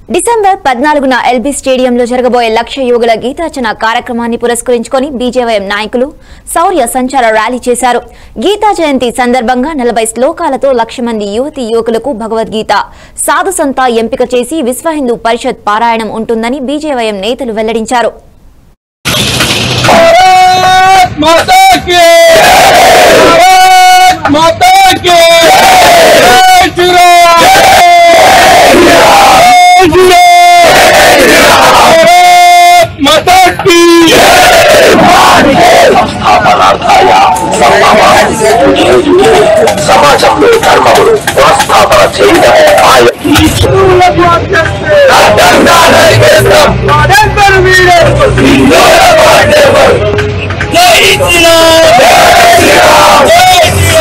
December పద్నాలుగున LB స్టేడియంలో జరగబోయే లక్ష యోగుల గీతార్చన కార్యక్రమాన్ని పురస్కరించుకొని బీజేవైఎం నాయకులు శౌర్య సంచార ర్యాలీ చేశారు గీతా జయంతి సందర్భంగా నలభై శ్లోకాలతో లక్ష మంది యువతి యువకులకు భగవద్గీత సాధు సంత ఎంపిక చేసి విశ్వ హిందూ పరిషత్ పారాయణం ఉంటుందని బీజేవైఎం నేతలు వెల్లడించారు भारत माता की भारत माता की जय श्री राम जय श्री राम भारत माता की సంస్థాపనార్థాయ సమాజంలో ధర్మములు పునఃస్థాపన చేయడం ఆయన हिंदुవులకు అధ్యక్షుడు